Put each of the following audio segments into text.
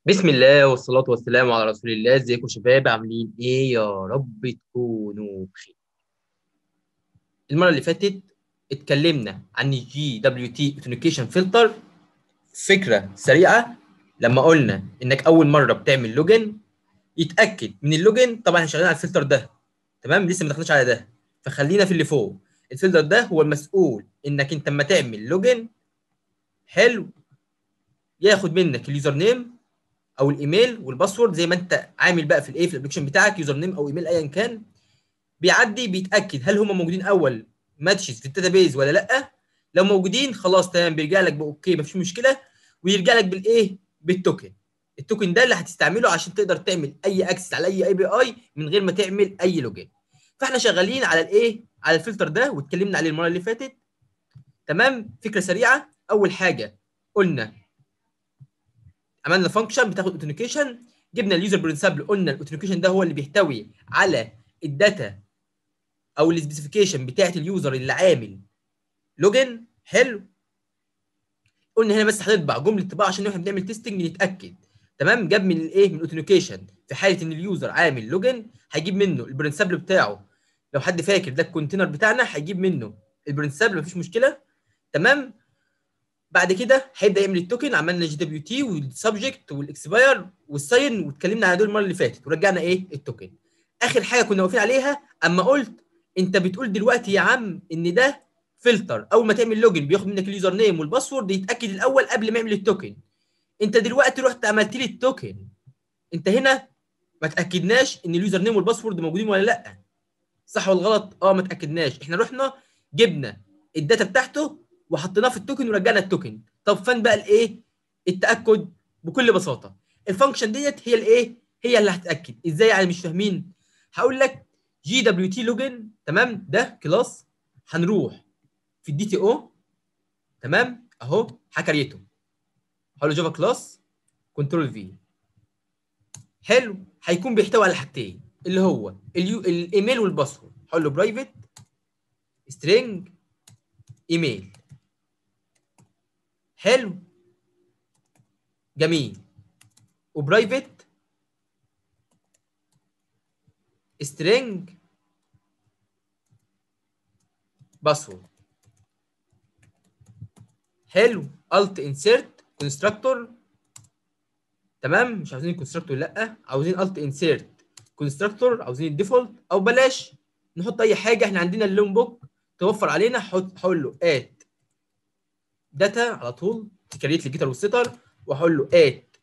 بسم الله والصلاة والسلام على رسول الله ازيكم يا شباب عاملين ايه يا رب تكونوا بخير المرة اللي فاتت اتكلمنا عن الجي دبليو تي اوثنتيكيشن فلتر فكرة سريعة لما قلنا انك اول مرة بتعمل لوجن يتأكد من اللوجن طبعا احنا شغالين على الفلتر ده تمام لسه ما دخلناش على ده فخلينا في اللي فوق الفلتر ده هو المسؤول انك انت لما تعمل لوجن حلو ياخد منك اليوزر نيم او الايميل والباسورد زي ما انت عامل بقى في الايه في الابلكيشن بتاعك يوزر نيم او ايميل ايا كان بيعدي بيتاكد هل هم موجودين اول ماتشز في الداتابيز ولا لا لو موجودين خلاص تمام بيرجع لك باوكي مفيش مشكله ويرجع لك بالايه بالتوكن التوكن ده اللي هتستعمله عشان تقدر تعمل اي اكسس على اي اي بي اي من غير ما تعمل اي لوجين فاحنا شغالين على الايه على الفلتر ده واتكلمنا عليه المره اللي فاتت تمام فكره سريعه اول حاجه قلنا عملنا فانكشن بتاخد اوثنتيكيشن جبنا اليوزر برنسبل قلنا الاوثنتيكيشن ده هو اللي بيحتوي على الداتا او السبيسيفيكيشن بتاعت اليوزر اللي عامل لوجن حلو قلنا هنا بس هنطبع جمله طباعه عشان احنا بنعمل تيستنج نتاكد تمام جاب من الايه من الاوثنتيكيشن في حاله ان اليوزر عامل لوجن هيجيب منه البرنسبل بتاعه لو حد فاكر ده الكونتينر بتاعنا هيجيب منه البرنسبل مفيش مشكله تمام بعد كده هيبدا يعمل التوكن عملنا جي دبليو تي والسبجكت والاكسباير والساين واتكلمنا على دول المره اللي فاتت ورجعنا ايه التوكن اخر حاجه كنا واقفين عليها اما قلت انت بتقول دلوقتي يا عم ان ده فلتر اول ما تعمل لوجن بياخد منك اليوزر نيم والباسورد يتاكد الاول قبل ما يعمل التوكن انت دلوقتي رحت عملت لي التوكن انت هنا ما تاكدناش ان اليوزر نيم والباسورد موجودين ولا لا صح ولا غلط اه ما تاكدناش احنا رحنا جبنا الداتا بتاعته وحطيناه في التوكن ورجعنا التوكن طب فين بقى الايه التاكد بكل بساطه الفانكشن ديت هي الايه هي اللي هتاكد ازاي يعني مش فاهمين هقول لك جي دبليو تي لوجن تمام ده كلاس هنروح في الدي تي او تمام اهو هكريته هقول له جافا كلاس كنترول في حلو هيكون بيحتوي على حاجتين اللي هو اليو الايميل والباسورد هقول له برايفت سترينج ايميل حلو جميل وبرايفت سترينج باسورد حلو الت انسيرت كونستراكتور تمام مش عاوزين الكونستراكتور لا عاوزين الت انسيرت كونستراكتور عاوزين الديفولت او بلاش نحط اي حاجه احنا عندنا اللون بوك توفر علينا هقول له ات داتا على طول تكريت لي الجيتار والستر وهقول له ات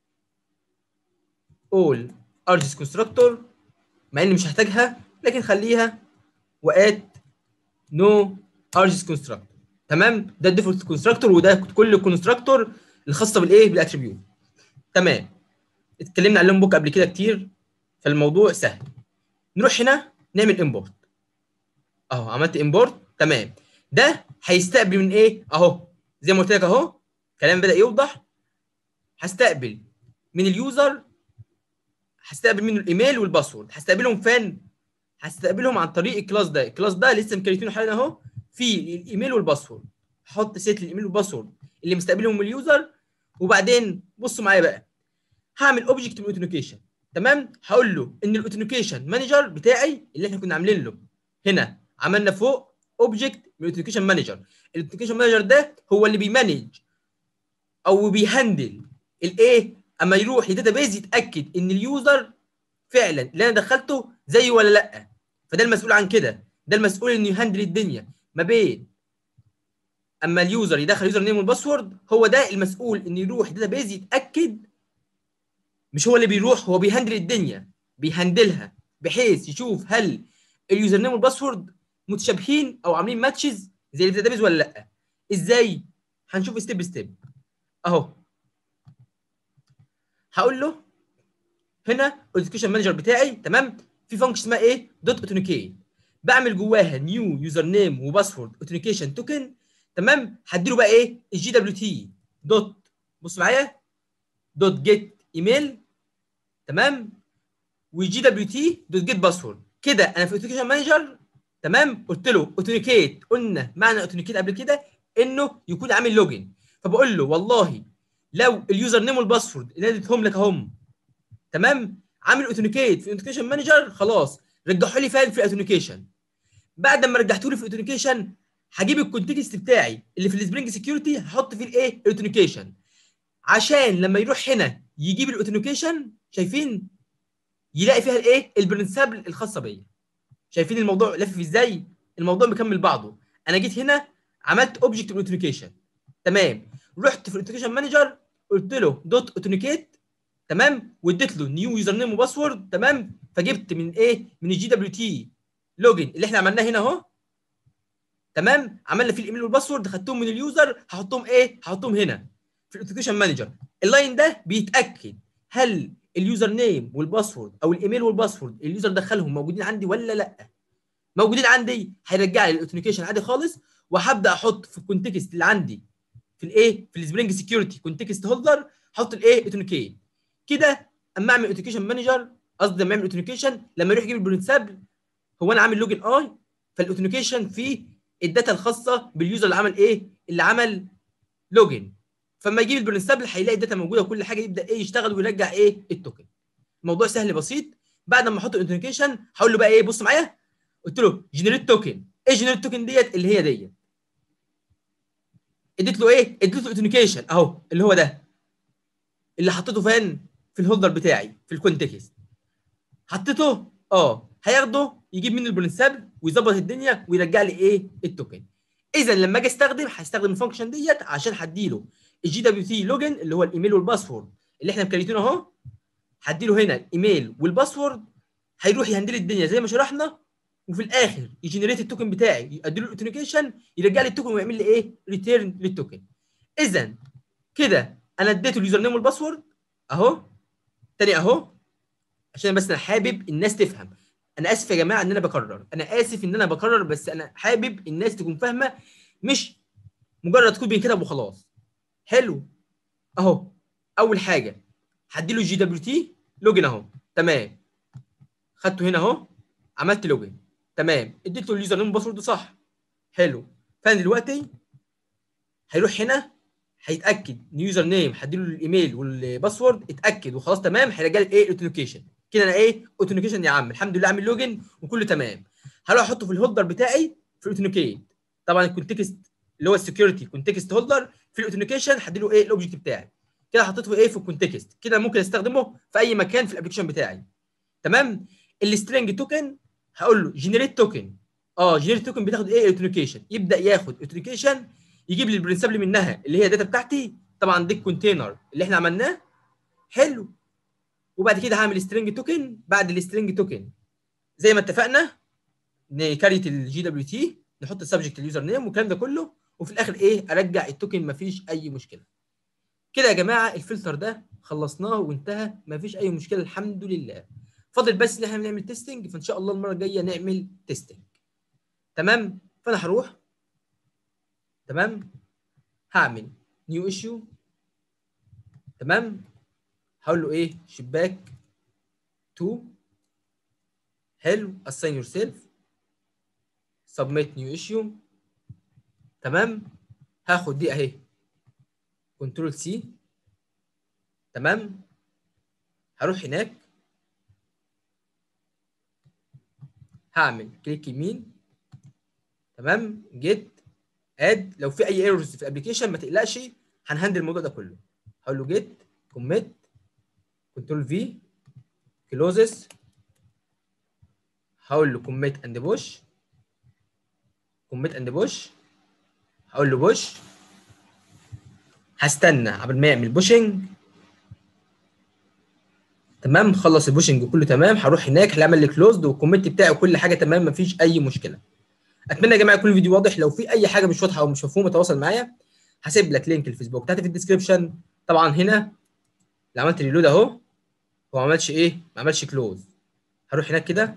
اول ارجس كونستراكتور مع اني مش هحتاجها لكن خليها وات نو ارجس كونستراكتور تمام ده الديفولت كونستراكتور وده كل الكونستراكتور الخاصه بالايه بالاتريبيوت تمام اتكلمنا عن اللون بوك قبل كده كتير فالموضوع سهل نروح هنا نعمل امبورت اهو عملت امبورت تمام ده هيستقبل من ايه اهو زي ما قلت لك اهو كلام بدا يوضح هستقبل من اليوزر هستقبل منه الايميل والباسورد هستقبلهم فين هستقبلهم عن طريق الكلاس ده الكلاس ده لسه مكريتينه حاليا اهو في الايميل والباسورد هحط سيت للايميل والباسورد اللي مستقبلهم من اليوزر وبعدين بصوا معايا بقى هعمل اوبجكت من الاوثنتيكيشن تمام هقول له ان الاوثنتيكيشن مانجر بتاعي اللي احنا كنا عاملين له هنا عملنا فوق اوبجكت من الاوثنتيكيشن مانجر الاوثنتيكيشن مانجر ده هو اللي بيمانج او بيهندل الايه اما يروح لداتا بيز يتاكد ان اليوزر فعلا اللي انا دخلته زيه ولا لا فده المسؤول عن كده ده المسؤول انه يهندل الدنيا ما بين اما اليوزر يدخل يوزر نيم والباسورد هو ده المسؤول انه يروح داتا بيز يتاكد مش هو اللي بيروح هو بيهندل الدنيا بيهندلها بحيث يشوف هل اليوزر نيم والباسورد متشابهين او عاملين ماتشز زي الداتابيز ولا لا ازاي هنشوف ستيب ستيب اهو هقول له هنا الاوثنتيكيشن مانجر بتاعي تمام في فانكشن اسمها ايه دوت اوثنتيكيت بعمل جواها نيو يوزر نيم وباسورد اوثنتيكيشن توكن تمام هديله بقى ايه الجي دبليو تي دوت بص معايا دوت جيت ايميل تمام وجي دبليو تي دوت جيت باسورد كده انا في اوثنتيكيشن مانجر تمام قلت له اوثنتيكيت قلنا معنى اوثنتيكيت قبل كده انه يكون عامل لوجن فبقول له والله لو اليوزر نيم والباسورد اللي أنا اديتهم لك اهم تمام عامل اوثنتيكيت في الاوثنتيكيشن مانجر خلاص رجعوا لي فين في الاوثنتيكيشن بعد ما رجعته لي في الاوثنتيكيشن هجيب الكونتكست بتاعي اللي في السبرينج سكيورتي هحط فيه الايه الاوثنتيكيشن عشان لما يروح هنا يجيب الاوثنتيكيشن شايفين يلاقي فيها الايه البرنسبل الخاصه بيا شايفين الموضوع لافف ازاي الموضوع مكمل بعضه انا جيت هنا عملت اوبجكت اوثنتيكيشن تمام رحت في الاوثنتيكيشن مانجر قلت له دوت اوثنتيكيت تمام واديت له نيو يوزر نيم وباسورد تمام فجبت من ايه من الجي دبليو تي لوجن اللي احنا عملناه هنا اهو تمام عملنا فيه الايميل والباسورد خدتهم من اليوزر هحطهم ايه هحطهم هنا في الاوثنتيكيشن مانجر اللاين ده بيتاكد هل اليوزر نيم والباسورد او الايميل والباسورد اليوزر دخلهم موجودين عندي ولا لا موجودين عندي هيرجع لي الاوثنتيكيشن عادي خالص وهبدا احط في الكونتكست اللي عندي في الايه في السبرينج سكيورتي كونتكست هولدر احط الايه اوثنتيكيت كده اما اعمل اوثنتيكيشن مانجر قصدي لما اعمل اوثنتيكيشن لما يروح يجيب البرنسبل هو انا عامل لوجن اي فالاوثنتيكيشن فيه الداتا الخاصه باليوزر اللي عمل ايه اللي عمل لوجن فلما يجيب البرنسبل هيلاقي الداتا موجوده وكل حاجه يبدا ايه يشتغل ويرجع ايه التوكن الموضوع سهل بسيط بعد ما احط الاوثنتيكيشن هقول له بقى ايه بص معايا قلت له جنريت توكن ايه جنريت توكن ديت اللي هي ديت اديت له ايه اديت له اوثنتيكيشن اهو اللي هو ده اللي حطيته فين في الهولدر بتاعي في الكونتكست حطيته اه هياخده يجيب منه البرنسبل ويظبط الدنيا ويرجع لي ايه التوكن اذا لما اجي استخدم هستخدم الفانكشن ديت عشان هديله الجي دبليو تي لوجن اللي هو الايميل والباسورد اللي احنا مكريتينه اهو هديله هنا الايميل والباسورد هيروح يهندل الدنيا زي ما شرحنا وفي الاخر يجنريت التوكن بتاعي اديله الاوثنتيكيشن يرجع لي التوكن ويعمل لي ايه ريتيرن للتوكن اذا كده انا اديته اليوزر نيم والباسورد اهو تاني اهو عشان بس انا حابب الناس تفهم انا اسف يا جماعه ان انا بكرر انا اسف ان انا بكرر بس انا حابب الناس تكون فاهمه مش مجرد كود بينكتب وخلاص حلو اهو اول حاجه هديله الجي دبليو تي لوجن اهو تمام خدته هنا اهو عملت لوجن تمام اديت له اليوزر نيم والباسورد صح حلو فانا دلوقتي هيروح هنا هيتاكد ان يوزر نيم هديله الايميل والباسورد اتاكد وخلاص تمام هيرجع لي ايه الاوثنتيكيشن كده انا ايه اوثنتيكيشن يا عم الحمد لله عامل لوجن وكله تمام هروح احطه في الهولدر بتاعي في الاوثنتيكيت طبعا الكونتكست اللي هو السكيورتي كونتكست هولدر في الاوثنتيكيشن هديله ايه الاوبجكت بتاعي كده حطيته ايه في الكونتكست كده ممكن استخدمه في اي مكان في الابلكيشن بتاعي تمام السترنج توكن هقول له جنريت توكن اه جنريت توكن بتاخد ايه اوثنتيكيشن يبدا ياخد اوثنتيكيشن يجيب لي البرنسبل منها اللي هي الداتا بتاعتي طبعا دي الكونتينر اللي احنا عملناه حلو وبعد كده هعمل سترنج توكن بعد السترنج توكن زي ما اتفقنا نكريت الجي دبليو تي نحط السبجكت اليوزر نيم والكلام ده كله وفي الاخر ايه ارجع التوكن مفيش اي مشكله كده يا جماعه الفلتر ده خلصناه وانتهى مفيش اي مشكله الحمد لله فاضل بس ان احنا نعمل تيستنج فان شاء الله المره الجايه نعمل تيستنج تمام فانا هروح تمام هعمل نيو ايشيو تمام هقول له ايه شباك 2 حلو assign yourself submit new issue تمام هاخد دي اهي كنترول سي تمام هروح هناك هعمل كليك يمين تمام جيت اد لو في اي ايرورز في الابلكيشن ما تقلقش هنهندل الموضوع ده كله هقول له جيت كوميت كنترول في كلوزز هقول له كوميت اند بوش كوميت اند بوش هقول له بوش هستنى قبل ما يعمل بوشنج تمام خلص البوشنج كله تمام هروح هناك هعمل لي كلوزد والكوميت بتاعي وكل حاجه تمام مفيش اي مشكله اتمنى يا جماعه يكون الفيديو واضح لو في اي حاجه مش واضحه او مش مفهومه تواصل معايا هسيب لك لينك الفيسبوك تحت في الديسكربشن طبعا هنا اللي عملت ريلود اهو هو ما عملش ايه ما عملش كلوز هروح هناك كده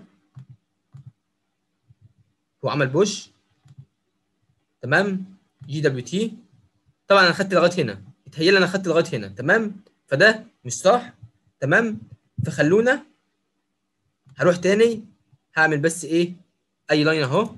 هو عمل بوش تمام جي دبليو تي طبعا انا خدت لغايه هنا اتهيألي انا خدت لغايه هنا تمام فده مش صح تمام فخلونا هروح تاني هعمل بس ايه اي لاين اهو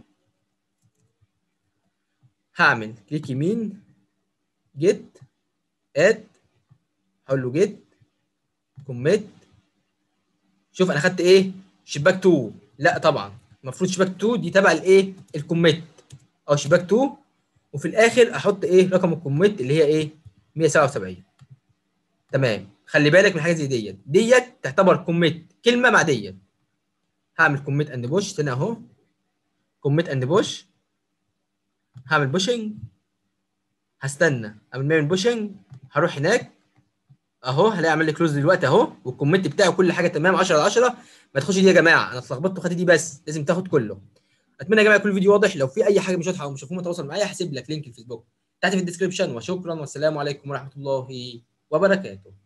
هعمل كليك يمين جيت اد هقول له جيت كوميت شوف انا خدت ايه شباك 2 لا طبعا المفروض شباك 2 دي تبع الايه الكوميت او شباك 2 وفي الاخر احط ايه رقم الكوميت اللي هي ايه 177 تمام خلي بالك من حاجه زي ديت ديت تعتبر كوميت كلمه مع ديت هعمل كوميت اند بوش تاني اهو كوميت اند بوش هعمل بوشنج هستنى قبل ما اعمل بوشنج هروح هناك اهو هلاقي عمل لي كلوز دلوقتي اهو والكومنت بتاعي كل حاجه تمام 10 على 10 ما تاخدش دي يا جماعه انا اتلخبطت وخدت دي بس لازم تاخد كله اتمنى يا جماعه يكون الفيديو واضح لو في اي حاجه مش واضحه او مش مفهومه تواصل معايا هسيب لك لينك الفيسبوك تحت في الديسكربشن وشكرا والسلام عليكم ورحمه الله وبركاته